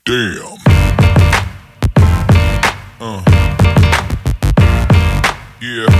Damn. Uh. Yeah.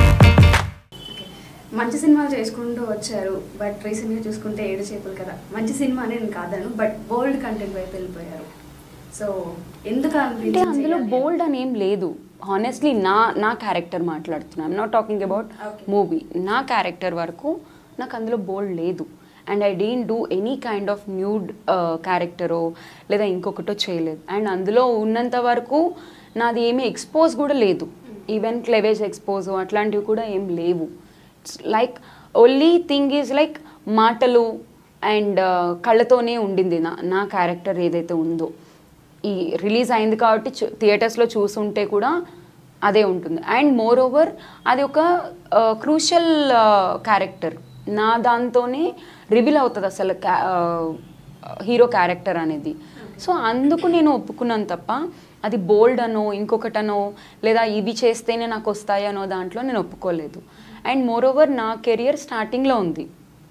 మంచి సినిమాలు చేసుకుంటూ వచ్చారు బట్ రీసెంట్గా చూసుకుంటే ఏడు చేపలు కదా మంచి సినిమా అని నేను కాదను బట్ బోల్డ్ కంటెంట్ వైపు వెళ్ళిపోయారు సో ఎందుకు అంటే అనిపించింది అందులో చేయాలి? బోల్డ్ అని ఏం లేదు హానెస్ట్లీ నా నా క్యారెక్టర్ మాట్లాడుతున్నాను not talking about Okay. Movie నా క్యారెక్టర్ వరకు నాకు అందులో బోల్డ్ లేదు and I didn't do any kind of nude క్యారెక్టరో లేదా ఇంకొకటో చేయలేదు అండ్ అందులో ఉన్నంత వరకు నాది ఏమీ ఎక్స్పోజ్ కూడా లేదు ఈవెన్ క్లెవేజ్ ఎక్స్పోజ్ అట్లాంటివి కూడా ఏం లేవు like only thing is like మాటలు అండ్ కళ్ళతోనే ఉండింది నా నా క్యారెక్టర్ ఏదైతే ఉందో ఈ రిలీజ్ అయింది కాబట్టి చు- థియేటర్స్లో చూసుంటే కూడా అదే ఉంటుంది అండ్ మోర్ ఓవర్ అది ఒక క్రూషియల్ క్యారెక్టర్ నా దాంతోనే రివీల్ అవుతుంది అసలు హీరో క్యారెక్టర్ అనేది సో అందుకు నేను ఒప్పుకున్నాను తప్ప అది బోల్డ్ అనో ఇంకొకటనో లేదా ఇవి చేస్తేనే నాకు వస్తాయనో దాంట్లో నేను ఒప్పుకోలేదు అండ్ మోర్ ఓవర్ నా కెరియర్ స్టార్టింగ్లో ఉంది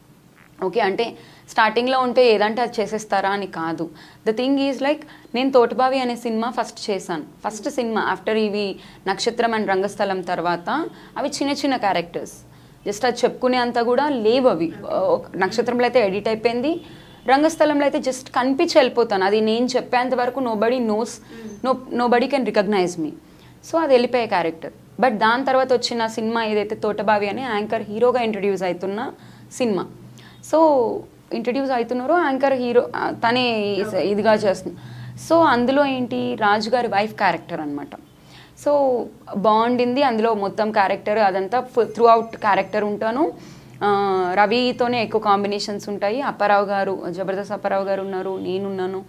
ఓకే అంటే స్టార్టింగ్లో ఉంటే ఏదంటే అది చేసేస్తారా అని కాదు ద థింగ్ ఈజ్ లైక్ నేను తోటబావి అనే సినిమా ఫస్ట్ చేశాను ఫస్ట్ సినిమా ఆఫ్టర్ ఇవి నక్షత్రం అండ్ రంగస్థలం తర్వాత అవి చిన్న చిన్న క్యారెక్టర్స్ జస్ట్ అది చెప్పుకునే అంత కూడా లేవు అవి ఒక నక్షత్రంలో అయితే ఎడిట్ అయిపోయింది రంగస్థలంలో అయితే జస్ట్ కనిపించి వెళ్ళిపోతాను అది నేను చెప్పేంత వరకు nobody knows no nobody can recognise me so అది వెళ్ళిపోయే క్యారెక్టర్ బట్ దాని తర్వాత వచ్చిన సినిమా ఏదైతే తోటబావి అని యాంకర్ హీరోగా ఇంట్రడ్యూస్ అవుతున్న సినిమా సో ఇంట్రడ్యూస్ అవుతున్నారో యాంకర్ హీరో ఆ, తనే ఇస్- ఇదిగా చేస్తుంది సో అందులో ఏంటి రాజు గారి వైఫ్ క్యారెక్టర్ అనమాట సో బాగుండింది అందులో మొత్తం క్యారెక్టర్ అదంతా త్రూ అవుట్ క్యారెక్టర్ ఉంటాను ఆ, రవితోనే ఎక్కువ కాంబినేషన్స్ ఉంటాయి అప్పారావు గారు జబర్దస్త్ అప్పారావు గారు ఉన్నారు నేనున్నాను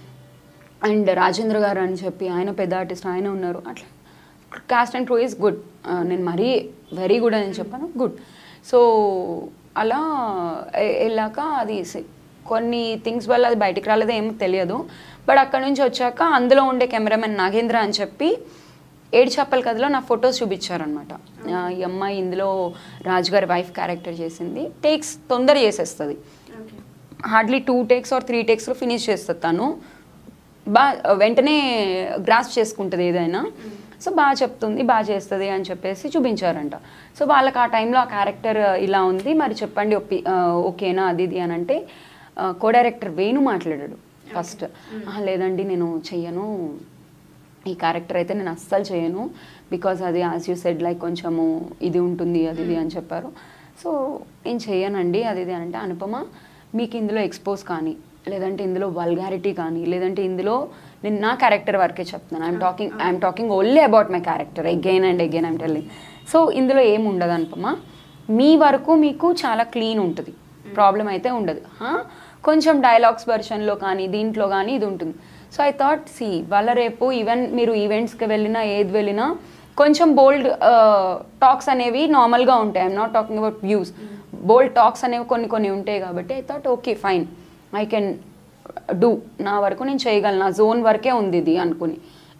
అండ్ రాజేంద్ర గారు అని చెప్పి ఆయన పెద్ద ఆర్టిస్ట్ ఆయన ఉన్నారు అట్లా cast and crew is good నేను మరీ వెరీ గుడ్ అని చెప్పాను గుడ్ సో అలా ఎ- వెళ్ళాక అది సి- కొన్ని థింగ్స్ వల్ల అది బయటికి రాలేదో ఏమో తెలియదు బట్ అక్కడ నుంచి వచ్చాక అందులో ఉండే కెమెరామెన్ నాగేంద్ర అని చెప్పి ఏడు చేపల కథలో నా ఫొటోస్ చూపించారనమాట ఈ అమ్మాయి ఇందులో రాజుగారి వైఫ్ క్యారెక్టర్ చేసింది టేక్స్ తొందర చేసేస్తుంది Okay. Hardly two takes or three టేక్స్లో ఫినిష్ చేస్తుంది తను బాగా వెంటనే గ్రాస్ చేసుకుంటుంది ఏదైనా సో బాగా చెప్తుంది బాగా చేస్తుంది అని చెప్పేసి చూపించారంట సో వాళ్ళకి ఆ టైంలో ఆ క్యారెక్టర్ ఇలా ఉంది మరి చెప్పండి ఒప్పి ఆ, ఓకేనా అది ఇది అని అంటే కో డైరెక్టర్ వేణు మాట్లాడాడు ఫస్ట్ లేదండి నేను చెయ్యను ఈ క్యారెక్టర్ అయితే నేను అస్సలు చేయను బికాజ్ అది యాజ్ యూ సెడ్ లైక్ కొంచెము ఇది ఉంటుంది అది ఇది అని చెప్పారు సో నేను చేయనండి అది ఇది అని అంటే అనుపమ మీకు ఇందులో ఎక్స్పోజ్ కానీ లేదంటే ఇందులో వల్గారిటీ కానీ లేదంటే ఇందులో నేను నా క్యారెక్టర్ వరకే చెప్తున్నాను I'm talking I'm talking only about my character again and again I'm telling so ఇందులో ఏం ఉండదు అనుపమ మీ వరకు మీకు చాలా క్లీన్ ఉంటుంది ప్రాబ్లం అయితే ఉండదు హా? కొంచెం డైలాగ్స్ వెర్షన్లో కానీ దీంట్లో కానీ ఇది ఉంటుంది సో ఐ థాట్ సి వాళ్ళ రేపు ఈవెన్ మీరు ఈవెంట్స్కి వెళ్ళినా ఏది వెళ్ళినా కొంచెం బోల్డ్ టాక్స్ అనేవి నార్మల్గా ఉంటాయి I'm not talking about views bold talks అనేవి కొన్ని కొన్ని ఉంటాయి కాబట్టి I thought okay fine I can do నా వరకు నేను చేయగలను నా జోన్ వరకే ఉంది ఇది అనుకుని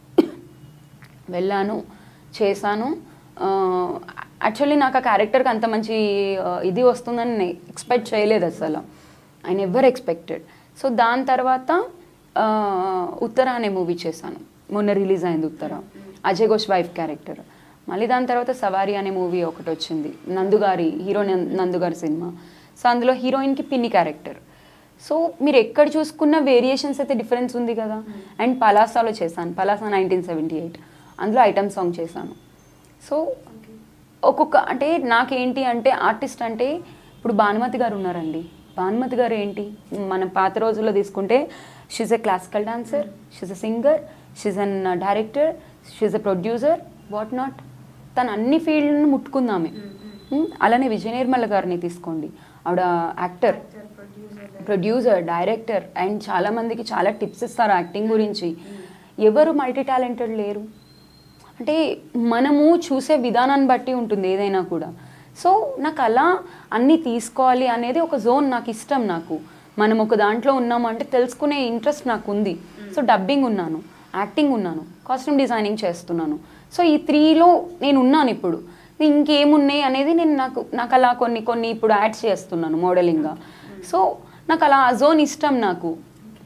వెళ్ళాను చేశాను యాక్చువల్లీ నాకు ఆ క్యారెక్టర్కి అంత మంచి ఆ, ఇది వస్తుందని నేను ఎక్స్పెక్ట్ చేయలేదు అసలు ఐ నెవర్ ఎక్స్పెక్టెడ్ సో దాని తర్వాత ఆ, ఉత్తర అనే మూవీ చేశాను మొన్న రిలీజ్ అయింది ఉత్తర అజయ్ ఘోష్ వైఫ్ క్యారెక్టర్ మళ్ళీ దాని తర్వాత సవారి అనే మూవీ ఒకటి వచ్చింది నందుగారి హీరో నందుగారి సినిమా సో అందులో హీరోయిన్కి పిన్ని క్యారెక్టర్ సో మీరు ఎక్కడ చూసుకున్న వేరియేషన్స్ అయితే డిఫరెన్స్ ఉంది కదా అండ్ పలాసాలో చేశాను పలాసా నైన్టీన్ సెవెంటీ ఎయిట్ అందులో ఐటమ్ సాంగ్ చేశాను సో ఒక్కొక్క అంటే నాకేంటి అంటే ఆర్టిస్ట్ అంటే ఇప్పుడు భానుమతి గారు ఉన్నారండి భానుమతి గారు ఏంటి మనం పాత రోజుల్లో తీసుకుంటే she's a classical dancer she's a singer she's an director she's a producer what not తను అన్ని ఫీల్డ్లను ముట్టుకుందామే ఉమ్, అలానే విజయ నిర్మల గారిని తీసుకోండి ఆవిడ యాక్టర్ ప్రొడ్యూసర్ డైరెక్టర్ అండ్ చాలా మందికి చాలా టిప్స్ ఇస్తారు యాక్టింగ్ గురించి ఎవరు మల్టీ టాలెంటెడ్ లేరు అంటే మనము చూసే విధానాన్ని బట్టి ఉంటుంది ఏదైనా కూడా సో నాకు అలా అన్నీ తీసుకోవాలి అనేది ఒక జోన్ నాకు ఇష్టం నాకు మనం ఒక దాంట్లో ఉన్నాము అంటే తెలుసుకునే ఇంట్రెస్ట్ నాకు ఉంది సో డబ్బింగ్ ఉన్నాను యాక్టింగ్ ఉన్నాను కాస్ట్యూమ్ డిజైనింగ్ చేస్తున్నాను సో ఈ త్రీలో నేను ఉన్నాను ఇప్పుడు ఇంకేమున్నాయి అనేది నేను నాకు నాకు అలా కొన్ని కొన్ని ఇప్పుడు యాడ్స్ చేస్తున్నాను మోడలింగ్గా సో నాకు అలా ఆ జోన్ ఇష్టం నాకు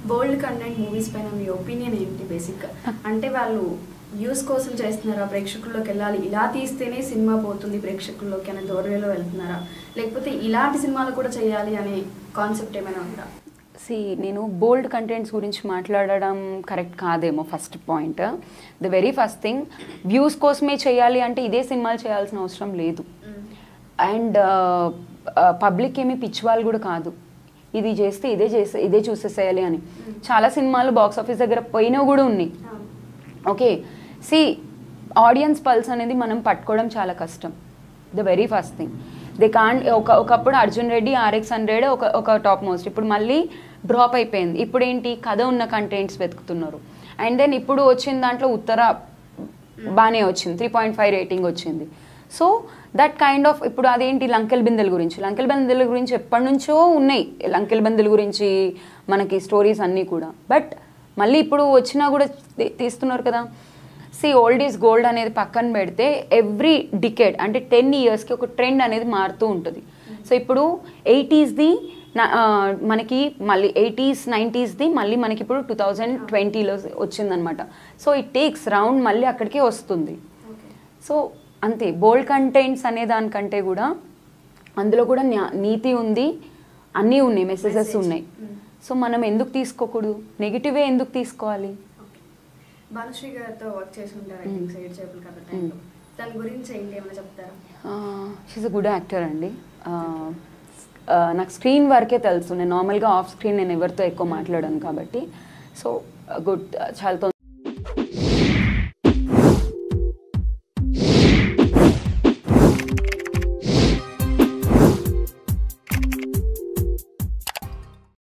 బోల్డ్ కంటెంట్ మూవీస్ పైన మీ ఒపీనియన్ ఏంటి బేసిక్ అంటే వాళ్ళు వ్యూస్ కోసం చేస్తున్నారా ప్రేక్షకుల్లోకి వెళ్ళాలి ఇలా తీస్తేనే సినిమా పోతుంది ప్రేక్షకుల్లోకి అనే ధోరణిలో వెళ్తున్నారా లేకపోతే ఇలాంటి సినిమాలు కూడా చేయాలి అనే కాన్సెప్ట్ ఏమైనా ఉందా సి నేను బోల్డ్ కంటెంట్స్ గురించి మాట్లాడడం కరెక్ట్ కాదేమో first point the very first thing views కోసమే చేయాలి అంటే ఇదే సినిమాలు చేయాల్సిన అవసరం లేదు అండ్ పబ్లిక్ ఏమీ పిచ్చి వాళ్ళు కూడా కాదు ఇది చేస్తే ఇదే చేస్తే ఇదే చూసేసేయాలి అని చాలా సినిమాలు బాక్స్ ఆఫీస్ దగ్గర పోయినవి కూడా ఉన్నాయి ఓకే సి ఆడియన్స్ పల్స్ అనేది మనం పట్టుకోవడం చాలా కష్టం the very first thing they can ఒక ఒకప్పుడు అర్జున్ రెడ్డి ఆర్ఎక్స్ హండ్రెడ్ ఒక ఒక టాప్ మోస్ట్ ఇప్పుడు మళ్ళీ డ్రాప్ అయిపోయింది ఇప్పుడు ఏంటి కథ ఉన్న కంటెంట్స్ వెతుకుతున్నారు అండ్ దెన్ ఇప్పుడు వచ్చిన దాంట్లో ఉత్తర బాగానే వచ్చింది త్రీ పాయింట్ ఫైవ్ రేటింగ్ వచ్చింది సో దట్ కైండ్ ఆఫ్ ఇప్పుడు అదేంటి లంకెల్ బిందెల గురించి లంకెల్ బిందెల గురించి ఎప్పటి నుంచో ఉన్నాయి లంకెల్ బిందెల గురించి మనకి స్టోరీస్ అన్నీ కూడా బట్ మళ్ళీ ఇప్పుడు వచ్చినా కూడా తీ- తీస్తున్నారు కదా సి ఓల్డ్ ఈజ్ గోల్డ్ అనేది పక్కన పెడితే ఎవ్రీ డికేడ్ అంటే టెన్ ఇయర్స్కి ఒక ట్రెండ్ అనేది మారుతూ ఉంటుంది సో ఇప్పుడు ఎయిటీస్ది మనకి మళ్ళీ ఎయిటీస్ నైంటీస్ది మళ్ళీ మనకి ఇప్పుడు టూ థౌజండ్ ట్వంటీలో వచ్చిందనమాట సో ఇట్ టేక్స్ రౌండ్ మళ్ళీ అక్కడికే వస్తుంది ఓకే సో అంతే బోల్డ్ కంటెంట్స్ అనే దానికంటే కూడా అందులో కూడా న్యా- నీతి ఉంది అన్నీ ఉన్నాయి మెసేజెస్ Message. ఉన్నాయి Mm. సో మనం ఎందుకు తీసుకోకూడదు నెగిటివే ఎందుకు తీసుకోవాలి ఓకే బాలశ్రీ గారితో వర్క్ చేసి ఉంటారు ఐ Mm. థింక్ సైడ్ చేపలు కథ టైంలో దాని గురించి ఏంటి ఏమైనా చెప్తారా షీస్ అ గుడ్ యాక్టర్ అండి Uh, uh, నాకు స్క్రీన్ వరకే తెలుసు నేను నార్మల్గా ఆఫ్ స్క్రీన్ నేను ఎవరితో ఎక్కువ మాట్లాడాను కాబట్టి సో గుడ్ చాలా తొందరగా